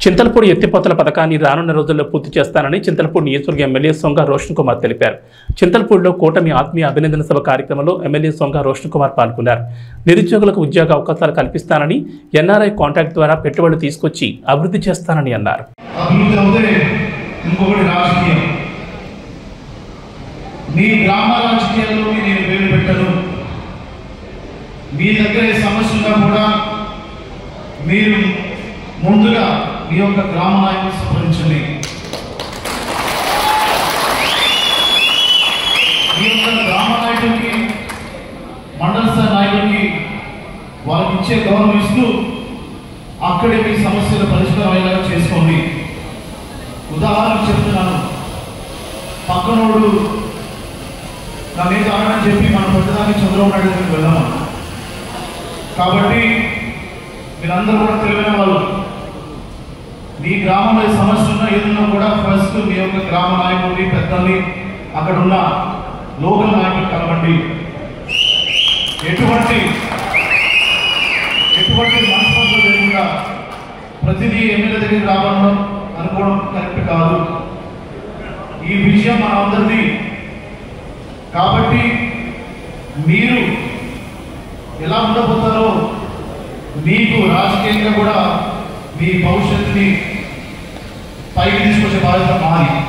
చింతలపూడి ఎత్తిపోతల పథకాన్ని రానున్న రోజుల్లో పూర్తి చేస్తానని చింతలపూడి నియోజకవర్గ ఎమ్మెల్యే సొంగ రోషన్ కుమార్ తెలిపారు చింతలపూడిలో కూటమి ఆత్మీయ అభినందన సభ కార్యక్రమంలో ఎమ్మెల్యే సొంగ రోషన్ కుమార్ పాల్గొన్నారు నిరుద్యోగులకు ఉద్యోగ అవకాశాలు కల్పిస్తానని ఎన్ఆర్ఐ కాంట్రాక్ట్ ద్వారా పెట్టుబడులు తీసుకొచ్చి అభివృద్ధి చేస్తానని అన్నారు అభివృద్ధి అవుతే ఇంకొకటి రాజకీయం మీ గ్రామ రాజకీయాల్లో నేను పేరు పెట్టను మీ దగ్గర ఏ సమస్య ఉన్నా కూడా మీరు ముందుగా మీ యొక్క గ్రామ నాయకులు సంప్రదించండి మీ యొక్క గ్రామ నాయకుడికి మండల స్థాయి నాయకుడికి వాళ్ళకి ఇచ్చే గౌరవం ఇస్తూ అక్కడే మీ సమస్యల పరిష్కారం అయ్యేలాగా చేసుకోండి ఉదాహరణ చెప్తున్నాను పక్కనోడు నన్ను ఏదో అనని చెప్పి మన పెద్దదాన్ని చంద్రబాబు నాయుడు దగ్గరికి వెళ్దామా కాబట్టి మీరందరూ కూడా తెలివైన వాళ్ళు మీ గ్రామంలో ఏ సమస్య ఉన్నా ఏదన్నా కూడా ఫస్ట్ మీ యొక్క గ్రామ నాయకుడిని పెద్దల్ని అక్కడ ఉన్న లోకల్ నాయకులు కలవండి ఎటువంటి ఎటువంటి మనస్పర్ధలు లేకుండా ప్రతిదీ ఎమ్మెల్యే దగ్గరికి రావడం అనుకోవడం కరెక్ట్ కాదు ఈ విషయం మన అందరిది కాబట్టి మీరు ఎలా ఉండబోతారో మీకు రాజకీయంగా కూడా మీ భవిష్యత్తుని పైకి తీసుకొచ్చే బాధ్యత మాది